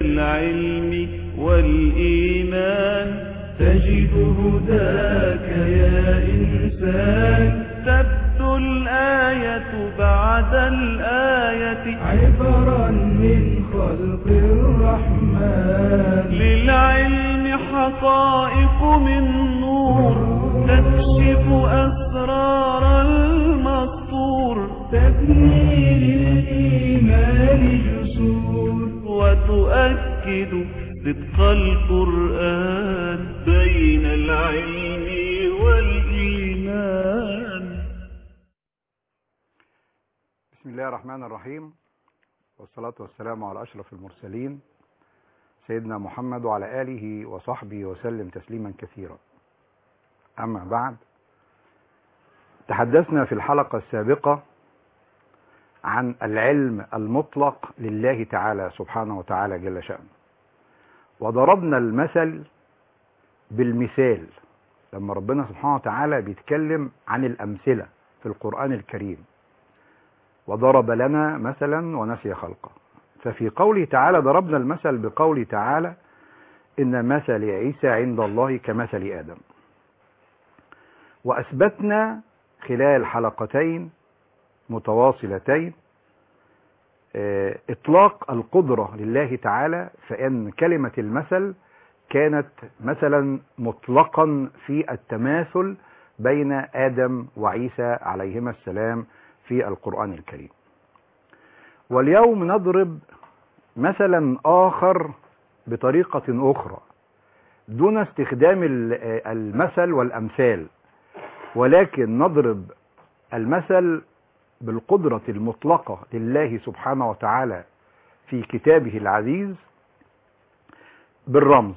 العلم والإيمان تجد هداك يا إنسان تبدو الآية بعد الآية عبرا من خلق الرحمن للعلم حقائق من نور تكشف أسرار المسطور تبني للإيمان جسور وتؤكد صدق القرآن بين العلم والإيمان بسم الله الرحمن الرحيم والصلاة والسلام على أشرف المرسلين سيدنا محمد وعلى آله وصحبه وسلم تسليما كثيرا أما بعد تحدثنا في الحلقة السابقة عن العلم المطلق لله تعالى سبحانه وتعالى جل شأنه وضربنا المثل بالمثال لما ربنا سبحانه وتعالى بيتكلم عن الأمثلة في القرآن الكريم وضرب لنا مثلا ونسي خلقه ففي قوله تعالى ضربنا المثل بقوله تعالى إن مثل عيسى عند الله كمثل آدم وأثبتنا خلال حلقتين متواصلتين آه، إطلاق القدرة لله تعالى فإن كلمة المثل كانت مثلا مطلقا في التماثل بين آدم وعيسى عليهما السلام في القرآن الكريم واليوم نضرب مثلا آخر بطريقة أخرى دون استخدام ال- المثل والأمثال ولكن نضرب المثل بالقدرة المطلقة لله سبحانه وتعالى في كتابه العزيز بالرمز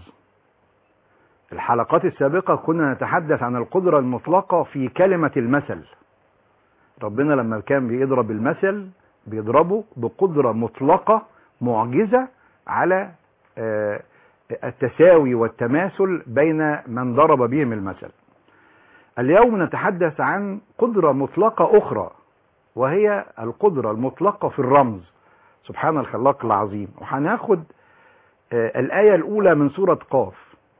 الحلقات السابقة كنا نتحدث عن القدرة المطلقة في كلمة المثل ربنا لما كان بيضرب المثل بيضربه بقدرة مطلقة معجزة على آه، التساوي والتماثل بين من ضرب بهم المثل اليوم نتحدث عن قدرة مطلقة أخرى وهي القدرة المطلقة في الرمز سبحان الخلاق العظيم وهناخد آه، الآية الأولى من سورة قاف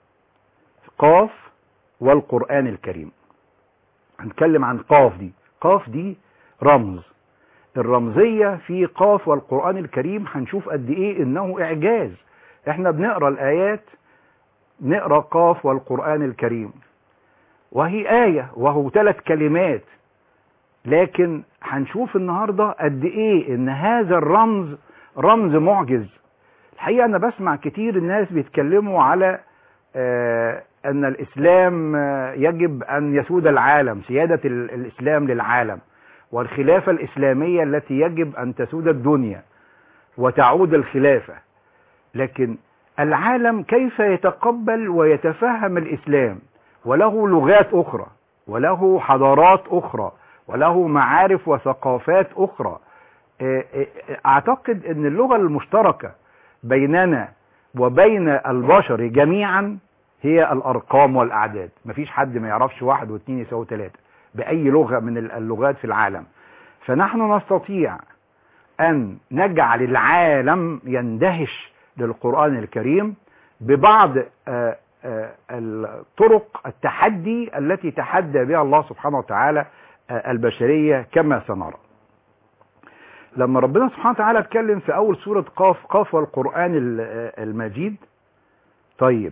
قاف والقرآن الكريم هنتكلم عن قاف دي قاف دي رمز الرمزية في قاف والقرآن الكريم هنشوف قد ايه انه اعجاز احنا بنقرا الايات نقرا قاف والقرآن الكريم وهي آية وهو ثلاث كلمات لكن هنشوف النهاردة قد ايه ان هذا الرمز رمز معجز الحقيقة انا بسمع كتير الناس بيتكلموا على آه ان الاسلام آه، يجب ان يسود العالم سيادة ال- الاسلام للعالم والخلافة الاسلامية التي يجب ان تسود الدنيا وتعود الخلافة لكن العالم كيف يتقبل ويتفهم الاسلام وله لغات اخرى وله حضارات اخرى وله معارف وثقافات اخرى آه، آه، اعتقد ان اللغة المشتركة بيننا وبين البشر جميعا هي الارقام والاعداد مفيش حد ما يعرفش واحد واثنين يساوي ثلاثة باي لغة من اللغات في العالم فنحن نستطيع ان نجعل العالم يندهش للقرآن الكريم ببعض آه، آه، الطرق التحدي التي تحدى بها الله سبحانه وتعالى آه، البشرية كما سنرى لما ربنا سبحانه وتعالى اتكلم في اول سورة قاف قاف والقرآن ال- آه، المجيد طيب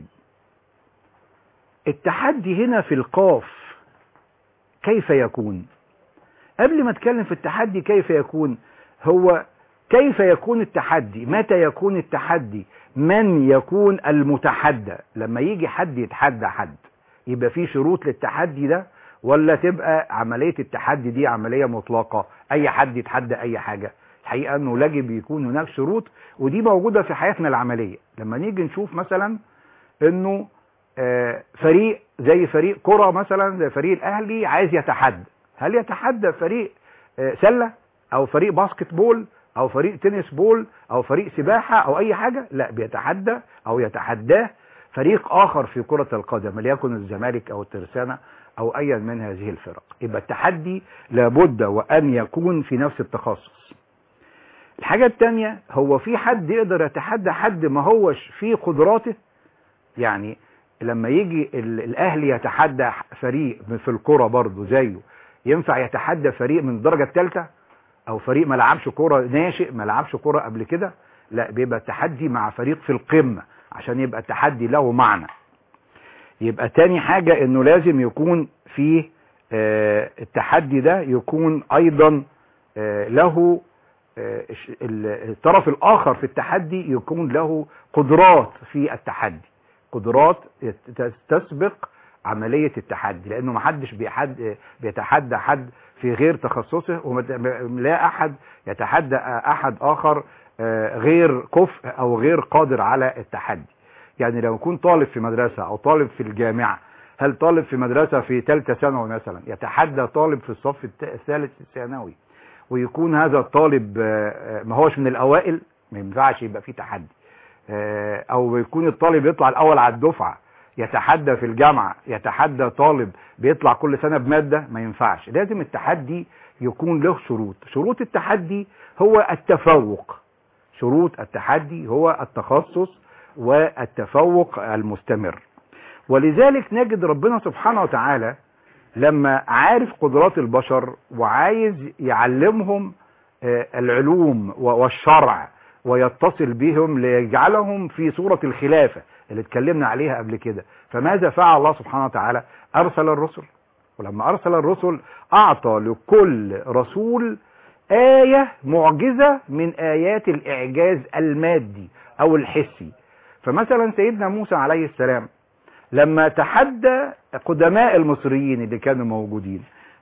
التحدي هنا في القاف كيف يكون قبل ما اتكلم في التحدي كيف يكون هو كيف يكون التحدي متى يكون التحدي من يكون المتحدى لما يجي حد يتحدى حد يبقى في شروط للتحدي ده ولا تبقى عملية التحدي دي عملية مطلقة اي حد يتحدى اي حاجة الحقيقة انه يجب يكون هناك شروط ودي موجودة في حياتنا العملية لما نيجي نشوف مثلا انه آه، فريق زي فريق كرة مثلا زي فريق الاهلي عايز يتحدى هل يتحدى فريق آه، سلة او فريق باسكت بول او فريق تنس بول او فريق سباحة او اي حاجة لا بيتحدى او يتحداه فريق اخر في كرة القدم ليكن الزمالك او الترسانة او ايا من هذه الفرق يبقى التحدي لابد وان يكون في نفس التخصص الحاجة التانية هو في حد يقدر يتحدى حد ما هوش في قدراته يعني لما يجي ال- الاهلي يتحدى فريق في الكرة برضه زيه ينفع يتحدى فريق من الدرجة الثالثة او فريق ما لعبش كرة ناشئ ما لعبش كرة قبل كده لا بيبقى التحدي مع فريق في القمة عشان يبقى التحدي له معنى يبقى تاني حاجة انه لازم يكون في آه، التحدي ده يكون ايضا آه، له آه، الش- ال- الطرف الاخر في التحدي يكون له قدرات في التحدي قدرات يت- تسبق عملية التحدي لانه محدش بيحد بيتحدى حد في غير تخصصه ولا احد يتحدى احد اخر آه، غير كفء او غير قادر على التحدي يعني لو يكون طالب في مدرسة او طالب في الجامعة هل طالب في مدرسة في ثالثة ثانوي مثلا يتحدى طالب في الصف الت- الثالث الثانوي ويكون هذا الطالب آه، آه، ما هوش من الاوائل ما ينفعش يبقى فيه تحدي آه، او يكون الطالب يطلع الاول على الدفعة يتحدى في الجامعة يتحدى طالب بيطلع كل سنة بمادة ما ينفعش لازم التحدي يكون له شروط شروط التحدي هو التفوق شروط التحدي هو التخصص والتفوق المستمر ولذلك نجد ربنا سبحانه وتعالى لما عارف قدرات البشر وعايز يعلمهم آه، العلوم و- والشرع ويتصل بهم ليجعلهم في صورة الخلافة اللي اتكلمنا عليها قبل كده فماذا فعل الله سبحانه وتعالى أرسل الرسل ولما أرسل الرسل أعطى لكل رسول آية معجزة من آيات الإعجاز المادي أو الحسي فمثلا سيدنا موسى عليه السلام لما تحدى قدماء المصريين اللي كانوا موجودين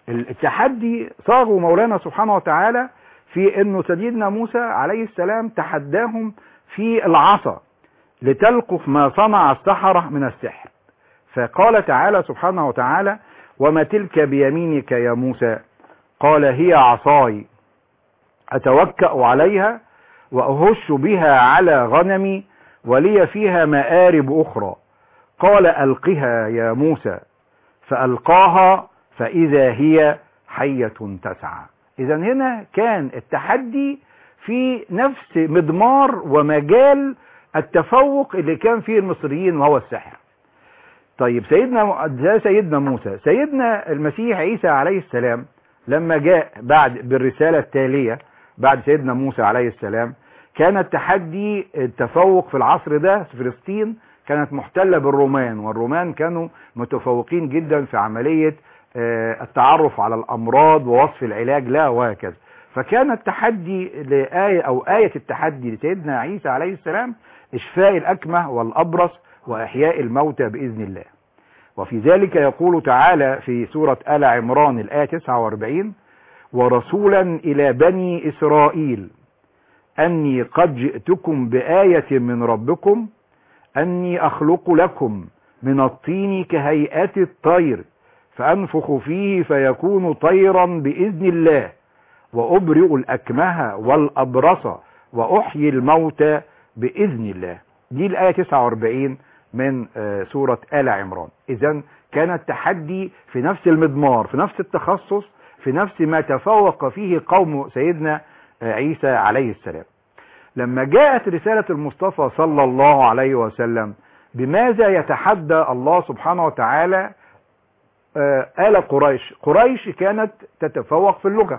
التحدي صاغوا مولانا سبحانه وتعالى في انه سيدنا موسى عليه السلام تحداهم في العصا لتلقف ما صنع السحرة من السحر فقال تعالى سبحانه وتعالى وما تلك بيمينك يا موسى قال هي عصاي أتوكأ عليها وأهش بها على غنمي ولي فيها مآرب أخرى قال ألقها يا موسى فألقاها فإذا هي حية تسعى إذا هنا كان التحدي في نفس مضمار ومجال التفوق اللي كان فيه المصريين وهو السحر طيب سيدنا ده سيدنا موسى سيدنا المسيح عيسى عليه السلام لما جاء بعد بالرسالة التالية بعد سيدنا موسى عليه السلام كان التحدي التفوق في العصر ده في فلسطين كانت محتلة بالرومان والرومان كانوا متفوقين جدا في عملية آه، التعرف على الأمراض ووصف العلاج لها وهكذا فكان التحدي لآية أو آية التحدي لسيدنا عيسى عليه السلام إشفاء الأكمه والأبرص وإحياء الموتى بإذن الله وفي ذلك يقول تعالى في سورة آل عمران الآية 49 ورسولا إلى بني إسرائيل أني قد جئتكم بآية من ربكم أني أخلق لكم من الطين كهيئة الطير فأنفخ فيه فيكون طيرا بإذن الله وأبرئ الأكمه والأبرص وأحيي الموتى بإذن الله دي الآية 49 من آه، سورة آل عمران إذا كان التحدي في نفس المضمار في نفس التخصص في نفس ما تفوق فيه قوم سيدنا آه، عيسى عليه السلام لما جاءت رسالة المصطفى صلى الله عليه وسلم بماذا يتحدى الله سبحانه وتعالى آه، آل قريش قريش كانت تتفوق في اللغة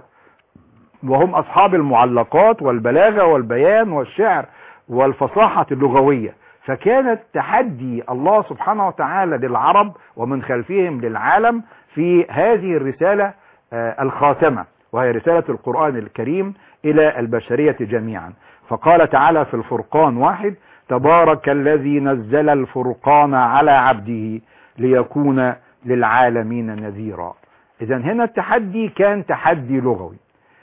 وهم أصحاب المعلقات والبلاغة والبيان والشعر والفصاحة اللغوية فكانت تحدي الله سبحانه وتعالى للعرب ومن خلفهم للعالم في هذه الرسالة آه، الخاتمة وهي رسالة القرآن الكريم إلى البشرية جميعا فقال تعالى في الفرقان واحد تبارك الذي نزل الفرقان على عبده ليكون للعالمين نذيرا إذا هنا التحدي كان تحدي لغوي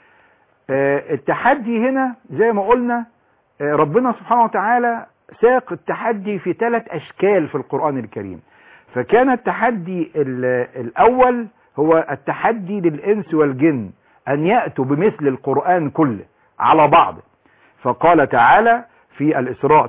آه، التحدي هنا زي ما قلنا آه، ربنا سبحانه وتعالى ساق التحدي في ثلاث أشكال في القرآن الكريم فكان التحدي ال- الأول هو التحدي للإنس والجن أن يأتوا بمثل القرآن كله على بعض فقال تعالى في الإسراء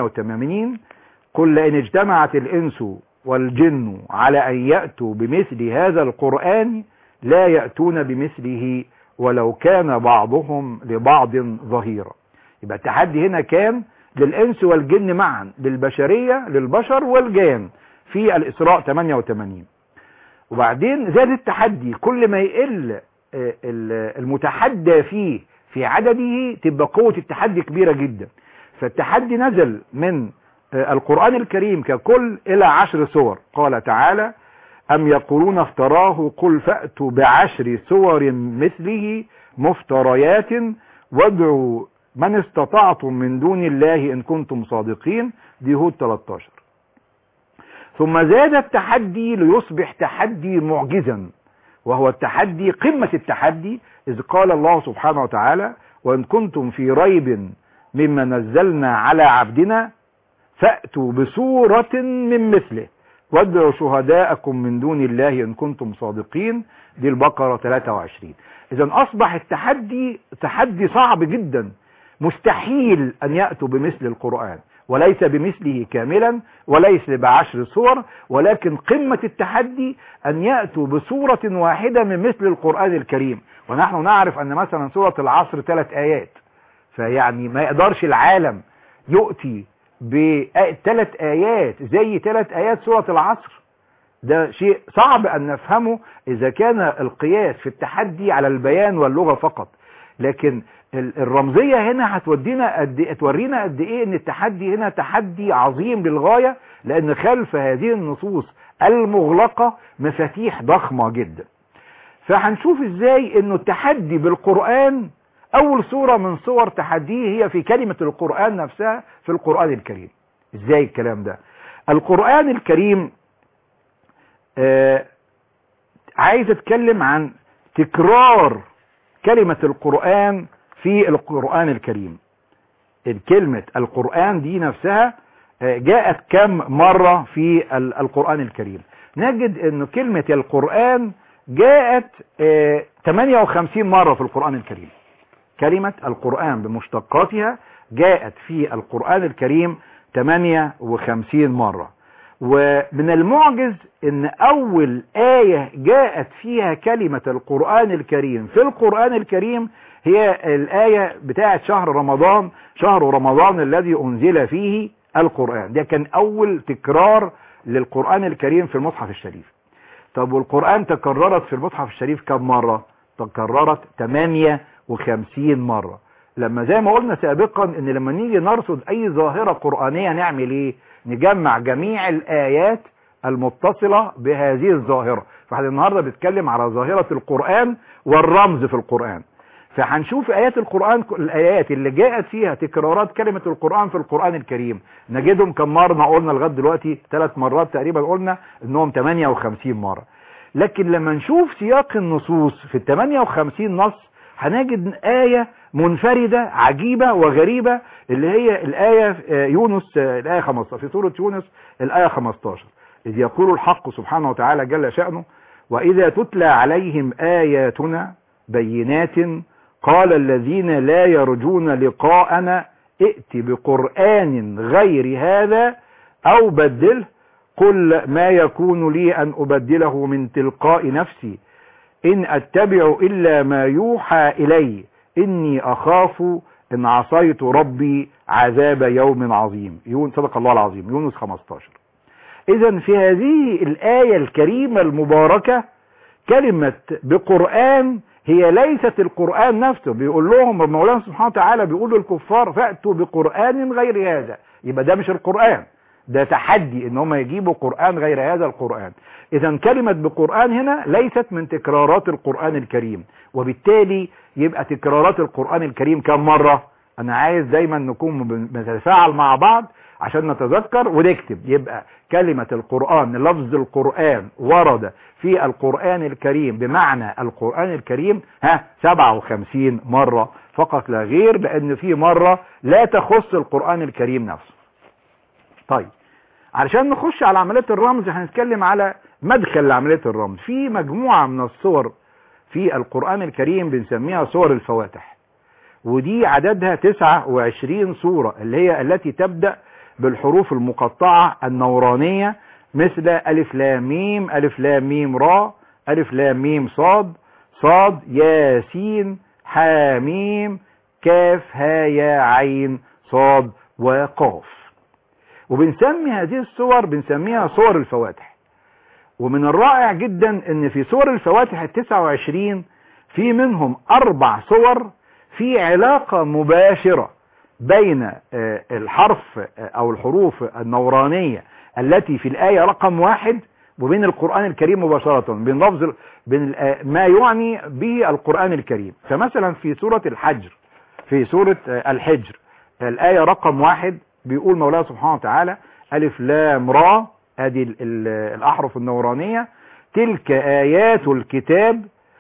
88 قل لئن اجتمعت الإنس والجن على أن يأتوا بمثل هذا القرآن لا يأتون بمثله ولو كان بعضهم لبعض ظهيرا يبقى التحدي هنا كان للإنس والجن معا للبشرية للبشر والجان في الإسراء 88 وبعدين زاد التحدي كل ما يقل آه، ال- المتحدى فيه في عدده تبقى قوة التحدي كبيرة جدا فالتحدي نزل من آه، القرآن الكريم ككل إلى عشر سور قال تعالى أم يقولون افتراه قل فأتوا بعشر سور مثله مفتريات وادعوا من استطعتم من دون الله إن كنتم صادقين دي هود 13 ثم زاد التحدي ليصبح تحدي معجزا وهو التحدي قمة التحدي إذ قال الله سبحانه وتعالى وإن كنتم في ريب مما نزلنا على عبدنا فأتوا بسورة من مثله وادعوا شهداءكم من دون الله إن كنتم صادقين دي البقرة 23 إذا أصبح التحدي تحدي صعب جدا مستحيل أن يأتوا بمثل القرآن وليس بمثله كاملا وليس بعشر صور ولكن قمة التحدي أن يأتوا بصورة واحدة من مثل القرآن الكريم ونحن نعرف أن مثلا سورة العصر ثلاث آيات فيعني ما يقدرش العالم يؤتي بثلاث آيات زي ثلاث آيات سورة العصر ده شيء صعب أن نفهمه إذا كان القياس في التحدي على البيان واللغة فقط لكن ال- الرمزية هنا هتودينا قد إيه- تورينا قد ايه ان التحدي هنا تحدي عظيم للغاية لان خلف هذه النصوص المغلقة مفاتيح ضخمة جدا فهنشوف ازاي انه التحدي بالقرآن اول صورة من صور تحديه هي في كلمة القرآن نفسها في القرآن الكريم ازاي الكلام ده القرآن الكريم آه عايز اتكلم عن تكرار كلمة القرآن في القرآن الكريم الكلمة القرآن دي نفسها آه، جاءت كم مرة في ال- القرآن الكريم نجد ان كلمة القرآن جاءت آه، 58 مرة في القرآن الكريم كلمة القرآن بمشتقاتها جاءت في القرآن الكريم 58 مرة ومن المعجز ان اول آية جاءت فيها كلمة القرآن الكريم في القرآن الكريم هي الآية بتاعت شهر رمضان شهر رمضان الذي انزل فيه القرآن ده كان اول تكرار للقرآن الكريم في المصحف الشريف طب والقرآن تكررت في المصحف الشريف كم مرة تكررت 58 مرة لما زي ما قلنا سابقا ان لما نيجي نرصد اي ظاهرة قرآنية نعمل ايه نجمع جميع الايات المتصلة بهذه الظاهرة فاحنا النهاردة بنتكلم على ظاهرة القرآن والرمز في القرآن فهنشوف ايات القرآن الايات اللي جاءت فيها تكرارات كلمة القرآن في القرآن الكريم نجدهم كم مرة قلنا لغاية دلوقتي ثلاث مرات تقريبا قلنا انهم 58 مرة لكن لما نشوف سياق النصوص في ال 58 نص هنجد آية منفردة عجيبة وغريبة اللي هي الآية في آه، يونس آه، الآية 15 في سورة يونس الآية 15 إذ يقول الحق سبحانه وتعالى جل شأنه وإذا تتلى عليهم آياتنا بينات قال الذين لا يرجون لقاءنا ائت بقرآن غير هذا أو بدله قل ما يكون لي أن أبدله من تلقاء نفسي إن أتبع إلا ما يوحى إلي إني أخاف إن عصيت ربي عذاب يوم عظيم يون صدق الله العظيم يونس 15 إذا في هذه الآية الكريمة المباركة كلمة بقرآن هي ليست القرآن نفسه بيقول لهم مولانا سبحانه وتعالى بيقول للكفار فأتوا بقرآن غير هذا يبقى ده مش القرآن ده تحدي ان هم يجيبوا قرآن غير هذا القرآن اذا كلمة بقرآن هنا ليست من تكرارات القرآن الكريم وبالتالي يبقى تكرارات القرآن الكريم كم مرة انا عايز دايما نكون بنتفاعل مع بعض عشان نتذكر ونكتب يبقى كلمة القرآن لفظ القرآن ورد في القرآن الكريم بمعنى القرآن الكريم ها 57 مرة فقط لا غير لان في مرة لا تخص القرآن الكريم نفسه طيب علشان نخش على عملية الرمز هنتكلم على مدخل لعملية الرمز في مجموعة من الصور في القرآن الكريم بنسميها صور الفواتح ودي عددها 29 صورة اللي هي التي تبدأ بالحروف المقطعة النورانية مثل ألف لام ميم ألف لام ميم را ألف لام ميم صاد صاد ياسين حاميم كاف ها يا عين صاد وقاف وبنسمي هذه الصور بنسميها صور الفواتح ومن الرائع جدا ان في صور الفواتح التسعة وعشرين في منهم اربع صور في علاقة مباشرة بين الحرف او الحروف النورانية التي في الآية رقم واحد وبين القرآن الكريم مباشرة بين لفظ بين ما يعني به القرآن الكريم فمثلا في سورة الحجر في سورة الحجر الآية رقم واحد بيقول مولانا سبحانه وتعالى ألف لام را ادي الأحرف النورانية تلك آيات الكتاب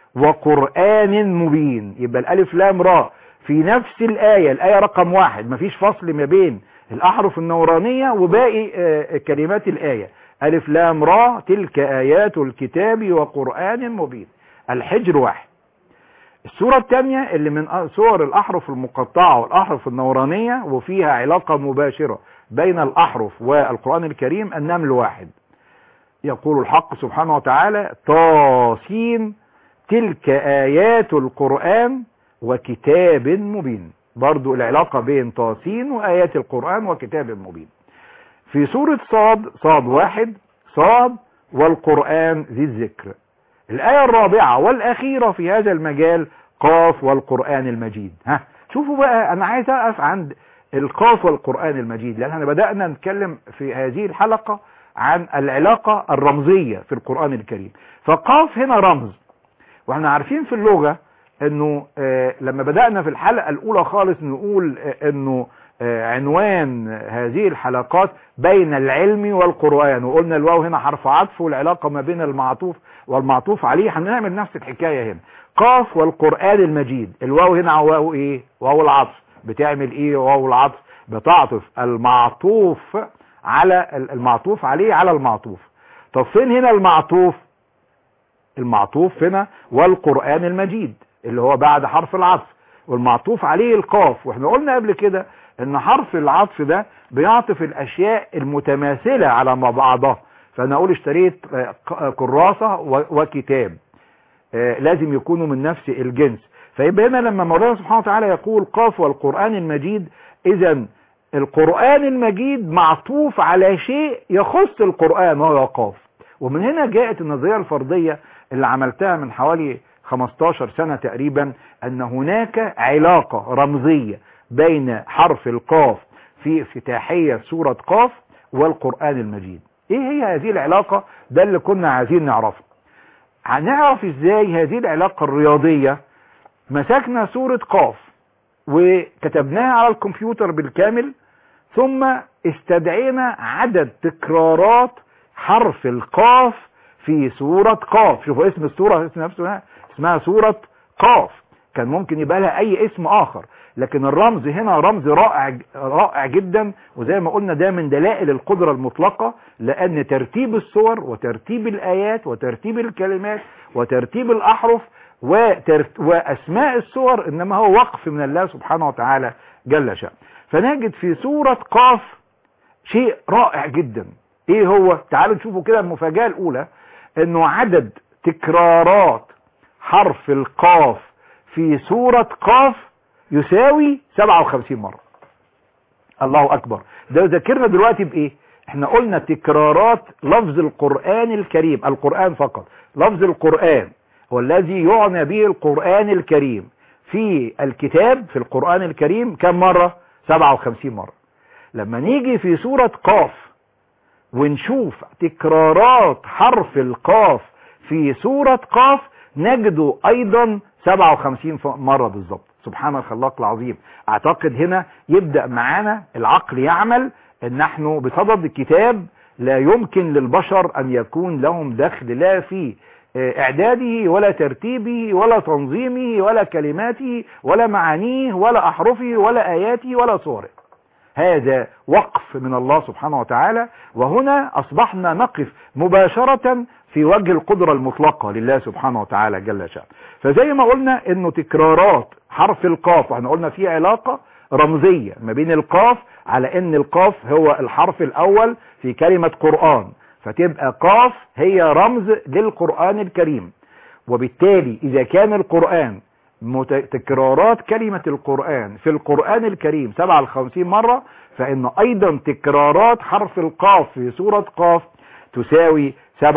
وقرآن مبين يبقى الألف لام را في نفس الآية الآية رقم واحد مفيش فصل ما بين الأحرف النورانية وباقي كلمات الآية ألف لام را تلك آيات الكتاب وقرآن مبين الحجر واحد السورة الثانية اللي من صور الأحرف المقطعة والأحرف النورانية وفيها علاقة مباشرة بين الأحرف والقرآن الكريم النمل واحد يقول الحق سبحانه وتعالى طاسين تلك آيات القرآن وكتاب مبين برضو العلاقة بين طاسين وآيات القرآن وكتاب مبين في سورة صاد صاد واحد صاد والقرآن ذي الذكر الآية الرابعة والأخيرة في هذا المجال قاف والقرآن المجيد ها شوفوا بقى أنا عايز أقف عند القاف والقرآن المجيد لأن احنا بدأنا نتكلم في هذه الحلقة عن العلاقة الرمزية في القرآن الكريم فقاف هنا رمز واحنا عارفين في اللغة انه آه لما بدأنا في الحلقة الاولى خالص نقول آه انه آه عنوان هذه الحلقات بين العلم والقرآن وقلنا الواو هنا حرف عطف والعلاقة ما بين المعطوف والمعطوف عليه هنعمل نفس الحكاية هنا قاف والقرآن المجيد الواو هنا واو ايه واو العطف بتعمل ايه واو العطف بتعطف المعطوف على المعطوف عليه على المعطوف طب فين هنا المعطوف المعطوف هنا والقرآن المجيد اللي هو بعد حرف العطف والمعطوف عليه القاف واحنا قلنا قبل كده ان حرف العطف ده بيعطف الاشياء المتماثلة على بعضها فانا اقول اشتريت كراسة وكتاب لازم يكونوا من نفس الجنس فيبقى هنا لما مولانا سبحانه وتعالى يقول قاف والقرآن المجيد اذا القرآن المجيد معطوف على شيء يخص القرآن وهو قاف ومن هنا جاءت النظرية الفردية اللي عملتها من حوالي 15 سنة تقريبا ان هناك علاقة رمزية بين حرف القاف في افتتاحية سورة قاف والقرآن المجيد ايه هي هذه العلاقة ده اللي كنا عايزين نعرفه هنعرف ازاي هذه العلاقة الرياضية مسكنا سورة قاف وكتبناها على الكمبيوتر بالكامل ثم استدعينا عدد تكرارات حرف القاف في سورة قاف شوفوا اسم السورة اسم نفسه اسمها سورة قاف كان ممكن يبقى لها اي اسم اخر لكن الرمز هنا رمز رائع رائع جدا وزي ما قلنا ده من دلائل القدرة المطلقة لان ترتيب السور وترتيب الايات وترتيب الكلمات وترتيب الاحرف وترت... واسماء السور انما هو وقف من الله سبحانه وتعالى جل شأن فنجد في سورة قاف شيء رائع جدا ايه هو تعالوا نشوفوا كده المفاجأة الاولى انه عدد تكرارات حرف القاف في سورة قاف يساوي 57 مرة الله اكبر ده ذكرنا دلوقتي بايه احنا قلنا تكرارات لفظ القرآن الكريم القرآن فقط لفظ القرآن هو الذي يعنى به القرآن الكريم في الكتاب في القرآن الكريم كم مرة 57 مرة لما نيجي في سورة قاف ونشوف تكرارات حرف القاف في سورة قاف نجده ايضا 57 مرة بالظبط سبحان الخلاق العظيم اعتقد هنا يبدأ معانا العقل يعمل ان نحن بصدد الكتاب لا يمكن للبشر ان يكون لهم دخل لا في اعداده ولا ترتيبه ولا تنظيمه ولا كلماته ولا معانيه ولا احرفه ولا اياته ولا صوره هذا وقف من الله سبحانه وتعالى وهنا اصبحنا نقف مباشرة في وجه القدرة المطلقة لله سبحانه وتعالى جل شأن فزي ما قلنا انه تكرارات حرف القاف واحنا قلنا في علاقة رمزية ما بين القاف على ان القاف هو الحرف الاول في كلمة قرآن فتبقى قاف هي رمز للقرآن الكريم وبالتالي اذا كان القرآن مت- تكرارات كلمة القرآن في القرآن الكريم 57 مرة فإن أيضا تكرارات حرف القاف في سورة قاف تساوي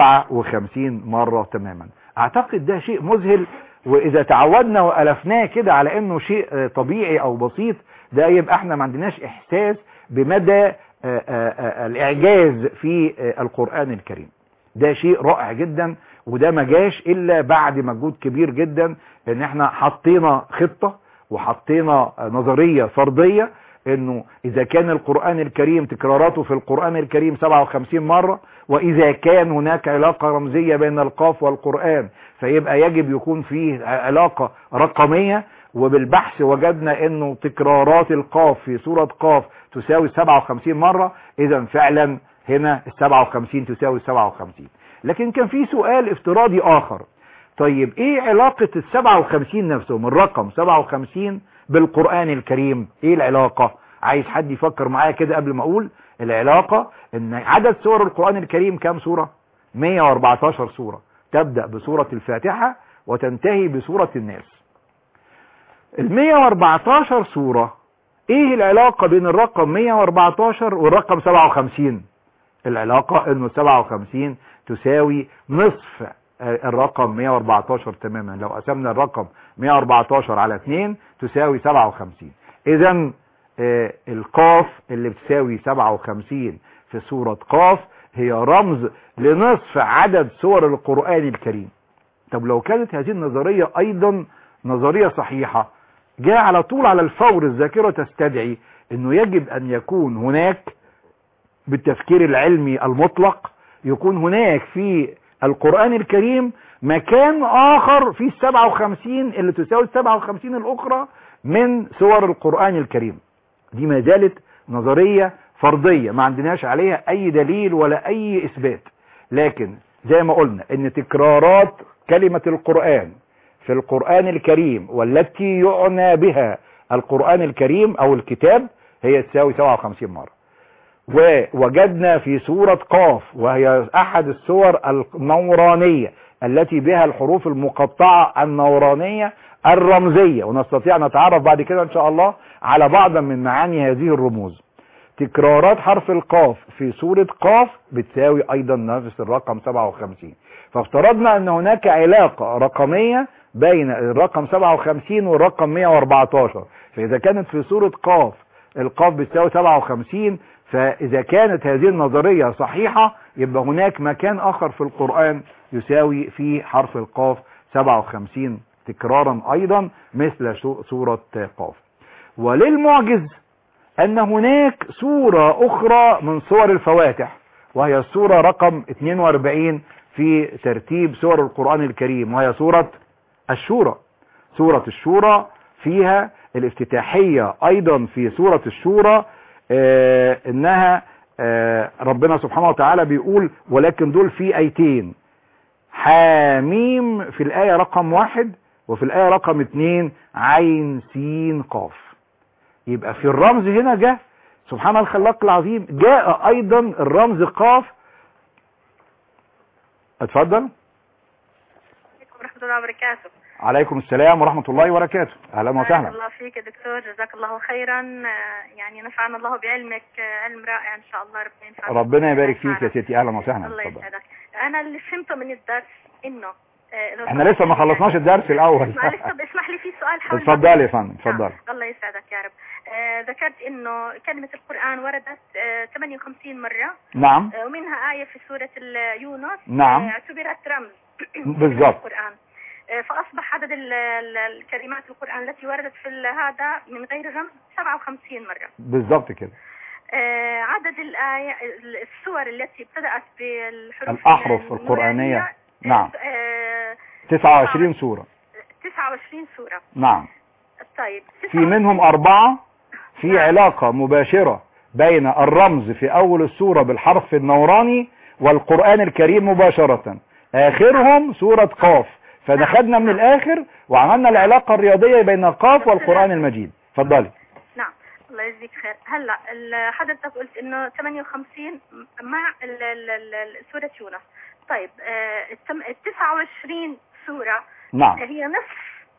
57 مرة تماما أعتقد ده شيء مذهل وإذا تعودنا وألفناه كده على إنه شيء آه، طبيعي أو بسيط ده يبقى احنا ما عندناش إحساس بمدى آه، آه، آه، الإعجاز في آه، القرآن الكريم ده شيء رائع جدا وده ما جاش الا بعد مجهود كبير جدا ان احنا حطينا خطة وحطينا نظرية فرضية انه اذا كان القرآن الكريم تكراراته في القرآن الكريم 57 مرة واذا كان هناك علاقة رمزية بين القاف والقرآن فيبقى يجب يكون فيه علاقة رقمية وبالبحث وجدنا انه تكرارات القاف في سورة قاف تساوي 57 مرة اذا فعلا هنا ال 57 تساوي 57 لكن كان في سؤال افتراضي اخر طيب ايه علاقة ال 57 نفسهم الرقم 57 بالقرآن الكريم ايه العلاقة عايز حد يفكر معايا كده قبل ما اقول العلاقة ان عدد سور القرآن الكريم كام سورة 114 سورة تبدأ بسورة الفاتحة وتنتهي بسورة الناس ال 114 سورة ايه العلاقة بين الرقم 114 والرقم 57 العلاقة انه 57 تساوي نصف الرقم 114 تماما لو قسمنا الرقم 114 على 2 تساوي 57 اذا آه، القاف اللي بتساوي 57 في سورة قاف هي رمز لنصف عدد سور القرآن الكريم طب لو كانت هذه النظرية ايضا نظرية صحيحة جاء على طول على الفور الذاكرة تستدعي انه يجب ان يكون هناك بالتفكير العلمي المطلق يكون هناك في القرآن الكريم مكان آخر في السبعة وخمسين اللي تساوي السبعة وخمسين الأخرى من سور القرآن الكريم دي ما زالت نظرية فرضية ما عندناش عليها أي دليل ولا أي إثبات لكن زي ما قلنا ان تكرارات كلمة القرآن في القرآن الكريم والتي يعنى بها القرآن الكريم أو الكتاب هي تساوي 57 مرة ووجدنا في سورة قاف وهي احد السور النورانية التي بها الحروف المقطعة النورانية الرمزية ونستطيع نتعرف بعد كده ان شاء الله على بعض من معاني هذه الرموز تكرارات حرف القاف في سورة قاف بتساوي ايضا نفس الرقم 57 فافترضنا ان هناك علاقة رقمية بين الرقم 57 والرقم 114 فاذا كانت في سورة قاف القاف بتساوي 57 فإذا كانت هذه النظرية صحيحة يبقى هناك مكان آخر في القرآن يساوي في حرف القاف 57 تكرارا أيضا مثل سورة قاف وللمعجز أن هناك سورة أخرى من سور الفواتح وهي السورة رقم 42 في ترتيب سور القرآن الكريم وهي سورة الشورى سورة الشورى فيها الافتتاحية أيضا في سورة الشورى آه انها آه ربنا سبحانه وتعالى بيقول ولكن دول في ايتين حاميم في الاية رقم واحد وفي الاية رقم اتنين عين سين قاف يبقى في الرمز هنا جاء سبحان الخلاق العظيم جاء ايضا الرمز قاف اتفضل ورحمة الله وبركاته عليكم السلام ورحمة الله وبركاته اهلا بارك وسهلا الله فيك يا دكتور جزاك الله خيرا آه، يعني نفعنا الله بعلمك آه، علم رائع ان شاء الله ربنا ينفعنا ربنا يبارك فيك يا ينفعنا. ستي اهلا وسهلا الله اتفضل يسعدك انا اللي فهمته من الدرس انه آه، لو احنا لسه ما خلصناش الدرس الاول معلش طب اسمح لي في سؤال حول اتفضلي يا فندم اتفضلي آه، الله يسعدك يا رب آه، ذكرت انه كلمة القرآن وردت آه، 58 مرة نعم آه، ومنها آية في سورة ال- يونس نعم. آه، اعتبرت رمز بالظبط. القرآن آه، فأصبح عدد ال- ال- الكلمات القرآن التي وردت في ال- هذا من غير الرمز 57 مرة بالظبط كده آه، عدد الآية السور التي ابتدأت بالحروف الأحرف القرآنية. النورانية، نعم. آه، 29 سورة 29 سورة نعم طيب في منهم أربعة في نعم. علاقة مباشرة بين الرمز في أول السورة بالحرف النوراني والقرآن الكريم مباشرة آخرهم سورة قاف فدخلنا من الآخر وعملنا العلاقة الرياضية بين قاف والقرآن المجيد اتفضلي نعم الله يجزيك خير هلا ال- حضرتك قلت انه 58 مع ال- ال- ال- سورة يونس طيب آه، التم- ال 29 سورة نعم هي نصف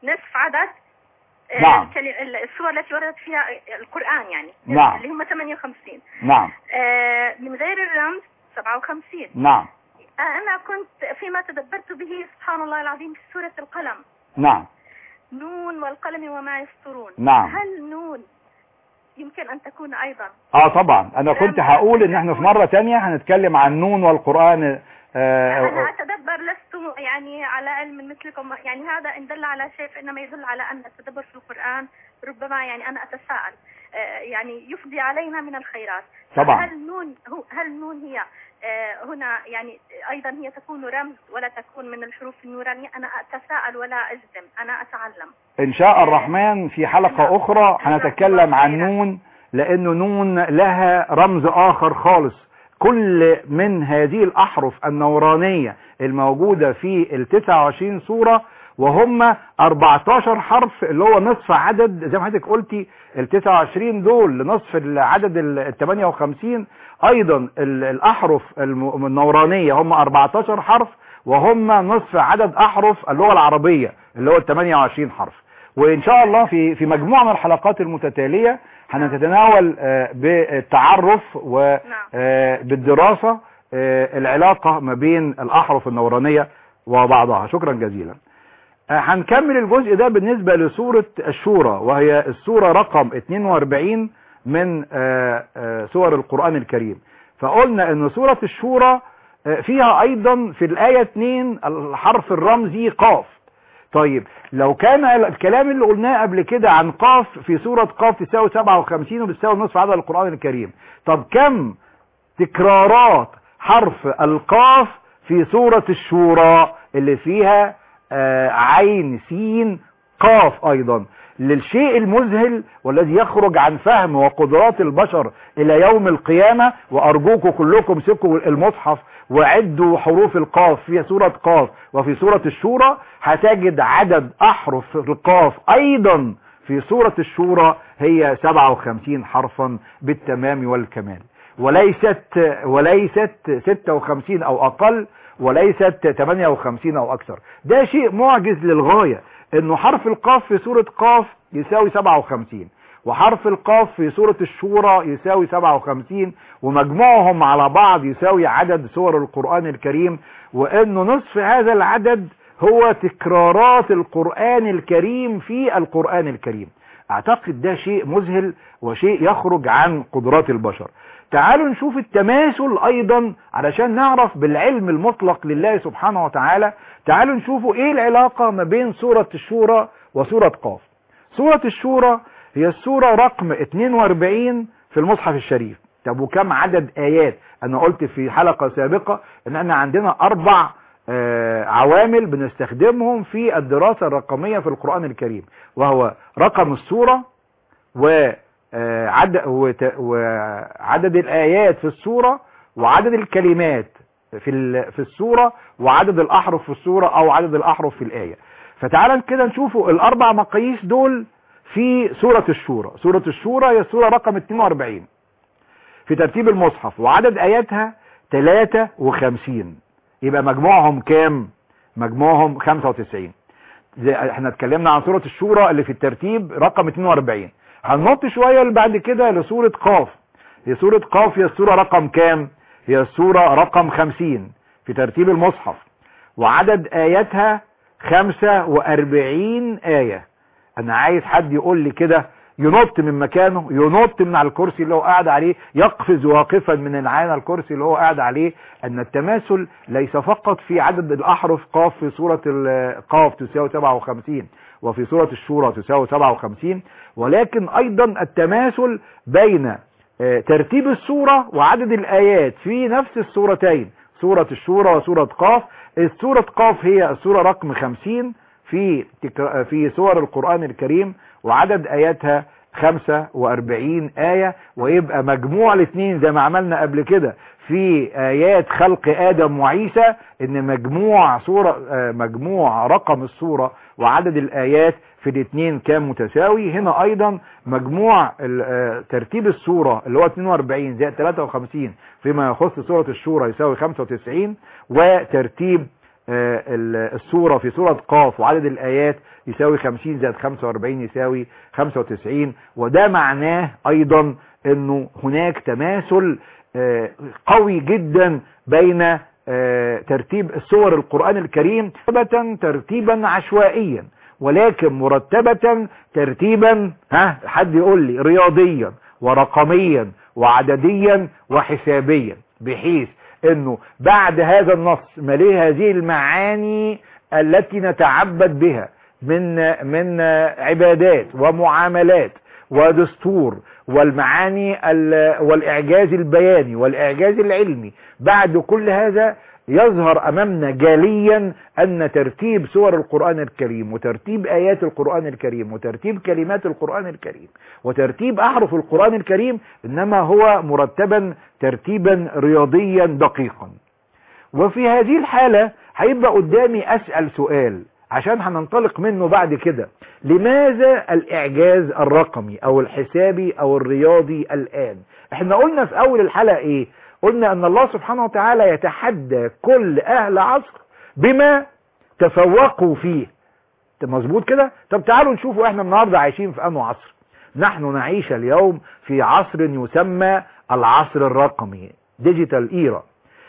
نصف عدد آه، نعم. الكلم- السور التي وردت فيها القرآن يعني نعم. اللي هم 58 نعم آه، من غير الرمز 57 نعم آه، أنا كنت فيما تدبرت به سبحان الله العظيم في سورة القلم نعم نون والقلم وما يسطرون نعم. هل نون يمكن أن تكون أيضا اه طبعا انا كنت هقول ان احنا في مرة تانية هنتكلم عن نون والقرآن أنا آه أتدبر لست يعني على علم مثلكم يعني هذا إن دل على شيء فإنما يدل على أن التدبر في القرآن ربما يعني أنا أتساءل آه، يعني يفضي علينا من الخيرات طبعا. هل نون هو هل نون هي آه، هنا يعني أيضا هي تكون رمز ولا تكون من الحروف النورانية أنا أتساءل ولا أجزم أنا أتعلم ان شاء الرحمن في حلقة اخرى هنتكلم عن نون لانه نون لها رمز اخر خالص كل من هذه الاحرف النورانية الموجودة في ال 29 سورة وهم 14 حرف اللي هو نصف عدد زي ما حضرتك قلتي ال 29 دول لنصف العدد ال 58 ايضا ال- الاحرف الم- النورانية هم 14 حرف وهم نصف عدد احرف اللغة العربية اللي هو ال 28 حرف وان شاء الله في في مجموعة من الحلقات المتتالية هنتناول آه، بالتعرف وبالدراسة العلاقة ما بين الاحرف النورانية وبعضها شكرا جزيلا آه، هنكمل الجزء ده بالنسبة لسورة الشورى وهي السورة رقم 42 من آه، آه، سور القرآن الكريم فقلنا ان سورة الشورى آه، فيها ايضا في الآية 2 الحرف الرمزي قاف طيب لو كان الكلام اللي قلناه قبل كده عن قاف في سورة قاف تساوي 57 وبتساوي نصف عدد القرآن الكريم طب كم تكرارات حرف القاف في سورة الشورى اللي فيها آه، عين سين قاف ايضا للشيء المذهل والذي يخرج عن فهم وقدرات البشر الى يوم القيامة وارجوكم كلكم سكوا المصحف وعدوا حروف القاف في سورة قاف وفي سورة الشورى هتجد عدد احرف القاف ايضا في سورة الشورى هي 57 حرفا بالتمام والكمال وليست وليست 56 او اقل وليست 58 او اكثر ده شيء معجز للغاية انه حرف القاف في سورة قاف يساوي 57 وحرف القاف في سورة الشورى يساوي 57 ومجموعهم على بعض يساوي عدد سور القرآن الكريم وانه نصف هذا العدد هو تكرارات القرآن الكريم في القرآن الكريم اعتقد ده شيء مذهل وشيء يخرج عن قدرات البشر تعالوا نشوف التماثل ايضا علشان نعرف بالعلم المطلق لله سبحانه وتعالى تعالوا نشوفوا ايه العلاقة ما بين سورة الشورى وسورة قاف سورة الشورى هي السورة رقم 42 في المصحف الشريف طب وكم عدد ايات انا قلت في حلقة سابقة ان احنا عندنا اربع آه، عوامل بنستخدمهم في الدراسة الرقمية في القرآن الكريم وهو رقم السورة وعدد, وعدد الآيات في السورة وعدد الكلمات في ال- في السورة وعدد الأحرف في السورة أو عدد الأحرف في الآية فتعالى كده نشوفوا الأربع مقاييس دول في سورة الشورى سورة الشورى هي السورة رقم 42 في ترتيب المصحف وعدد آياتها 53 يبقى مجموعهم كام مجموعهم 95 زي احنا اتكلمنا عن سورة الشورى اللي في الترتيب رقم 42 هننط شوية اللي بعد كده لسورة قاف هي سورة قاف هي السورة رقم كام هي السورة رقم 50 في ترتيب المصحف وعدد آياتها 45 آية انا عايز حد يقول لي كده ينط من مكانه ينط من على الكرسي اللي هو قاعد عليه يقفز واقفا من العين الكرسي اللي هو قاعد عليه ان التماثل ليس فقط في عدد الاحرف قاف في سورة ال- قاف تساوي 57 وفي سورة الشورى تساوي 57 ولكن ايضا التماثل بين آه، ترتيب السورة وعدد الايات في نفس السورتين سورة الشورى وسورة قاف السورة قاف هي السورة رقم 50 في تكر- في سور القرآن الكريم وعدد آياتها 45 آية ويبقى مجموع الاثنين زي ما عملنا قبل كده في آيات خلق آدم وعيسى إن مجموع سورة آه، مجموع رقم السورة وعدد الآيات في الاثنين كان متساوي هنا أيضا مجموع ال- آه، ترتيب السورة اللي هو 42 زائد 53 فيما يخص سورة الشورى يساوي 95 وترتيب آه، ال- السورة في سورة قاف وعدد الآيات يساوي 50 زائد 45 يساوي 95 وده معناه أيضا أنه هناك تماثل آه، قوي جدا بين آه، ترتيب السور القرآن الكريم مرتبة ترتيبا عشوائيا ولكن مرتبة ترتيبا ها حد يقول لي رياضيا ورقميا وعدديا وحسابيا بحيث انه بعد هذا النص ما ليه هذه المعاني التي نتعبد بها من من عبادات ومعاملات ودستور والمعاني ال- والاعجاز البياني والاعجاز العلمي بعد كل هذا يظهر امامنا جاليا ان ترتيب سور القرآن الكريم وترتيب ايات القرآن الكريم وترتيب كلمات القرآن الكريم وترتيب احرف القرآن الكريم انما هو مرتبا ترتيبا رياضيا دقيقا وفي هذه الحالة هيبقى قدامي اسأل سؤال عشان هننطلق منه بعد كده لماذا الاعجاز الرقمي او الحسابي او الرياضي الان احنا قلنا في اول الحلقة ايه قلنا ان الله سبحانه وتعالى يتحدى كل اهل عصر بما تفوقوا فيه طب مظبوط كده طب تعالوا نشوفوا احنا النهارده عايشين في انه عصر نحن نعيش اليوم في عصر يسمى العصر الرقمي ديجيتال ايرا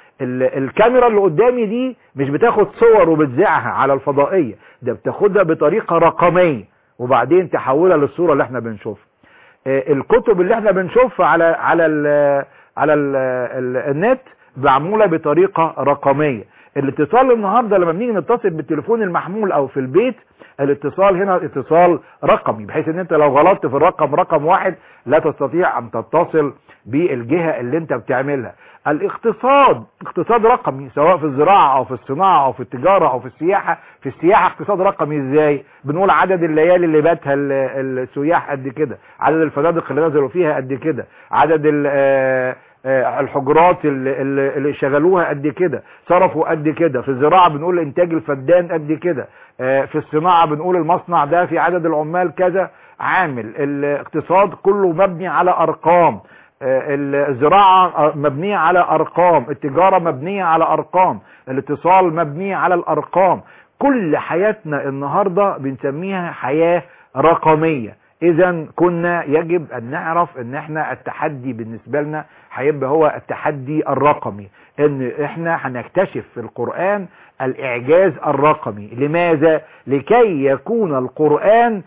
ال- الكاميرا اللي قدامي دي مش بتاخد صور وبتذيعها على الفضائية ده بتاخدها بطريقة رقمية وبعدين تحولها للصورة اللي احنا بنشوفها آه، الكتب اللي احنا بنشوفها على على ال على ال ال النت معمولة بطريقة رقمية الاتصال النهاردة لما بنيجي نتصل بالتليفون المحمول او في البيت الاتصال هنا اتصال رقمي بحيث ان انت لو غلطت في الرقم رقم واحد لا تستطيع ان تتصل بالجهة اللي انت بتعملها الاقتصاد اقتصاد رقمي سواء في الزراعة او في الصناعة او في التجارة او في السياحة في السياحة اقتصاد رقمي ازاي بنقول عدد الليالي اللي باتها ال- السياح قد كده عدد الفنادق اللي نزلوا فيها قد كده عدد ال- آه، آه، الحجرات اللي, اللي اللي شغلوها قد كده صرفوا قد كده في الزراعة بنقول انتاج الفدان قد كده آه، في الصناعة بنقول المصنع ده في عدد العمال كذا عامل الاقتصاد كله مبني على ارقام آه، الزراعة آه، مبنية على ارقام التجارة مبنية على ارقام الاتصال مبني على الارقام كل حياتنا النهاردة بنسميها حياة رقمية اذا كنا يجب ان نعرف ان احنا التحدي بالنسبة لنا هيبقى هو التحدي الرقمي ان احنا هنكتشف في القرآن الاعجاز الرقمي لماذا لكي يكون القرآن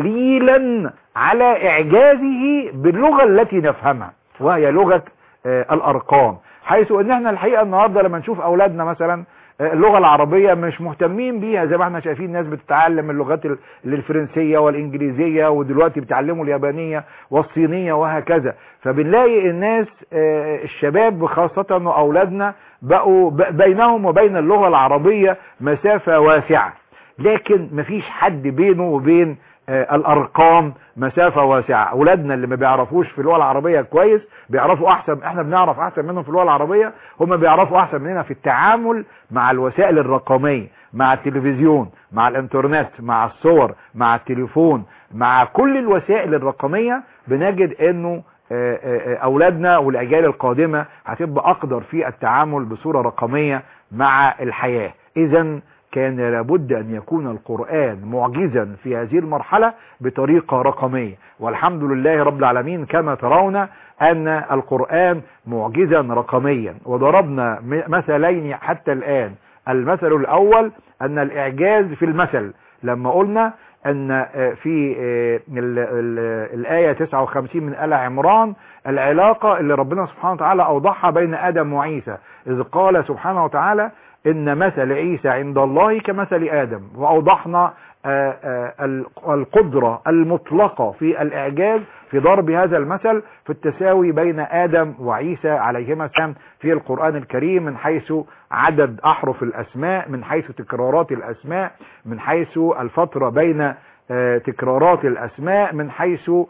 دليلا على اعجازه باللغة التي نفهمها وهي لغة آه، الارقام حيث ان احنا الحقيقة النهاردة لما نشوف اولادنا مثلا آه، اللغة العربية مش مهتمين بيها زي ما احنا شايفين ناس بتتعلم اللغات ال- الفرنسية والانجليزية ودلوقتي بيتعلموا اليابانية والصينية وهكذا فبنلاقي الناس آه، الشباب خاصة واولادنا بقوا ب- بينهم وبين اللغة العربية مسافة واسعة لكن مفيش حد بينه وبين آه، الارقام مسافة واسعة اولادنا اللي ما بيعرفوش في اللغة العربية كويس بيعرفوا احسن احنا بنعرف احسن منهم في اللغة العربية هم بيعرفوا احسن مننا في التعامل مع الوسائل الرقمية مع التلفزيون مع الانترنت مع الصور مع التليفون مع كل الوسائل الرقمية بنجد انه آه، آه، آه، اولادنا والاجيال القادمة هتبقى اقدر في التعامل بصورة رقمية مع الحياة اذا كان لابد ان يكون القرآن معجزا في هذه المرحلة بطريقة رقمية والحمد لله رب العالمين كما ترون ان القرآن معجزا رقميا وضربنا م- مثلين حتى الان المثل الاول ان الاعجاز في المثل لما قلنا ان آه، في آه، ال- ال- الايه 59 من ال عمران العلاقه اللي ربنا سبحانه وتعالى اوضحها بين ادم وعيسى اذ قال سبحانه وتعالى ان مثل عيسى عند الله كمثل ادم واوضحنا آه، آه، ال- القدره المطلقه في الاعجاز في ضرب هذا المثل في التساوي بين ادم وعيسى عليهما السلام في القران الكريم من حيث عدد احرف الاسماء من حيث تكرارات الاسماء من حيث الفتره بين آه، تكرارات الاسماء من حيث آه،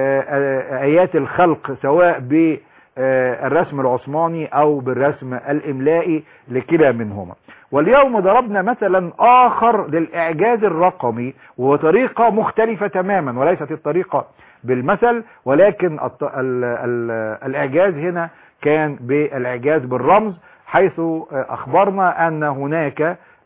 آه، ايات الخلق سواء بالرسم العثماني او بالرسم الاملائي لكلا منهما واليوم ضربنا مثلا اخر للاعجاز الرقمي وهو طريقة مختلفة تماما وليست الطريقة بالمثل ولكن الط- ال- ال- الاعجاز هنا كان بالاعجاز بالرمز حيث اخبرنا ان هناك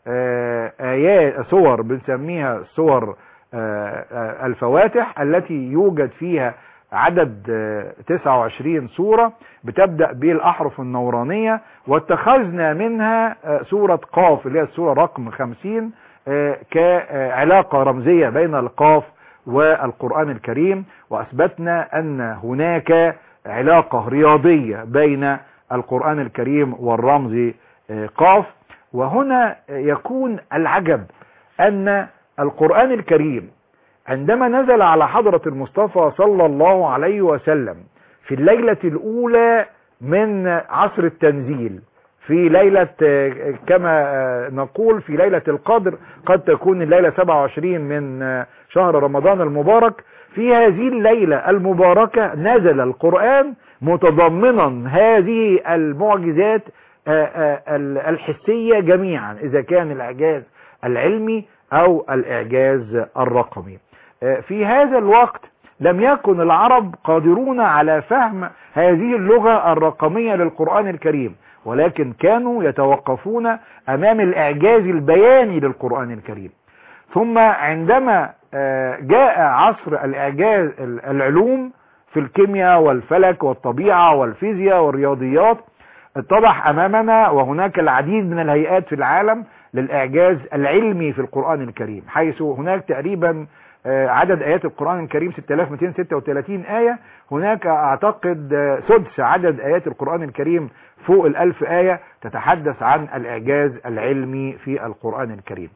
آه، آيات صور بنسميها صور آه، آه، الفواتح التي يوجد فيها عدد آه، 29 سورة بتبدأ بالأحرف النورانية واتخذنا منها آه، سورة قاف اللي هي السورة رقم 50 آه، كعلاقة رمزية بين القاف والقرآن الكريم وأثبتنا أن هناك علاقة رياضية بين القرآن الكريم والرمز آه، قاف وهنا يكون العجب أن القرآن الكريم عندما نزل على حضرة المصطفى صلى الله عليه وسلم في الليلة الأولى من عصر التنزيل في ليلة آه، كما آه، نقول في ليلة القدر قد تكون الليلة 27 من آه، شهر رمضان المبارك في هذه الليلة المباركة نزل القرآن متضمنا هذه المعجزات آه، آه، ال- الحسية جميعا إذا كان الإعجاز العلمي أو الإعجاز الرقمي آه، في هذا الوقت لم يكن العرب قادرون على فهم هذه اللغة الرقمية للقرآن الكريم ولكن كانوا يتوقفون أمام الإعجاز البياني للقرآن الكريم ثم عندما آه، جاء عصر الإعجاز ال- العلوم في الكيمياء والفلك والطبيعة والفيزياء والرياضيات اتضح أمامنا وهناك العديد من الهيئات في العالم للإعجاز العلمي في القرآن الكريم حيث هناك تقريبا آه، عدد آيات القرآن الكريم 6236 آية هناك أعتقد آه، سدس عدد آيات القرآن الكريم فوق الألف آية تتحدث عن الإعجاز العلمي في القرآن الكريم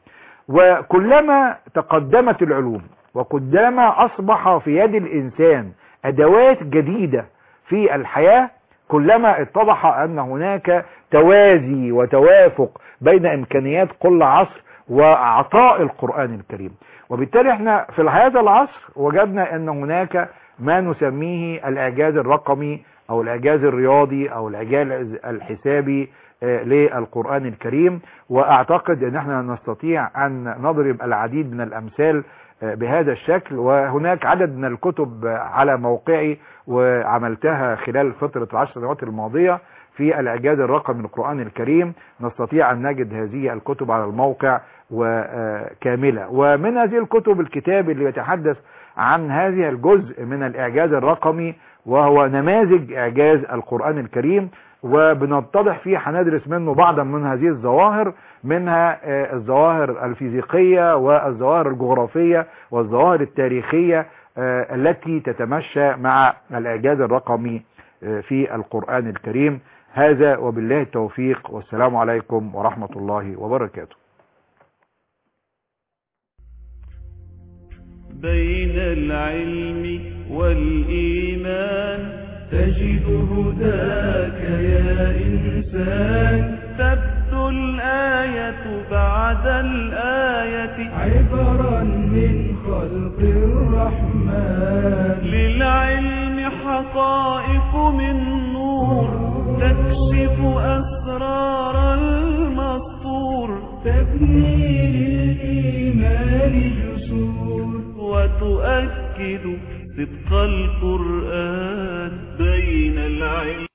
وكلما تقدمت العلوم وكلما أصبح في يد الإنسان أدوات جديدة في الحياة كلما اتضح أن هناك توازي وتوافق بين إمكانيات كل عصر وعطاء القرآن الكريم وبالتالي احنا في هذا العصر وجدنا ان هناك ما نسميه الاعجاز الرقمي او الاعجاز الرياضي او الاعجاز الحسابي آه، للقرآن الكريم واعتقد ان احنا نستطيع ان نضرب العديد من الامثال آه، بهذا الشكل وهناك عدد من الكتب آه، على موقعي وعملتها خلال فترة العشر سنوات الماضية في الاعجاز الرقمي للقرآن الكريم نستطيع ان نجد هذه الكتب على الموقع وكاملة ومن هذه الكتب الكتاب اللي يتحدث عن هذه الجزء من الإعجاز الرقمي وهو نماذج إعجاز القرآن الكريم وبنتضح فيه هندرس منه بعضا من هذه الظواهر منها آه، الظواهر الفيزيقية والظواهر الجغرافية والظواهر التاريخية آه، التي تتمشى مع الإعجاز الرقمي آه، في القرآن الكريم هذا وبالله التوفيق والسلام عليكم ورحمة الله وبركاته بين العلم والإيمان تجد هداك يا إنسان تبدو الآية بعد الآية عبرا من خلق الرحمن للعلم حقائق من نور تكشف أسرار المسطور تبني للإيمان جسور وتؤكد صدق القرآن بين العلم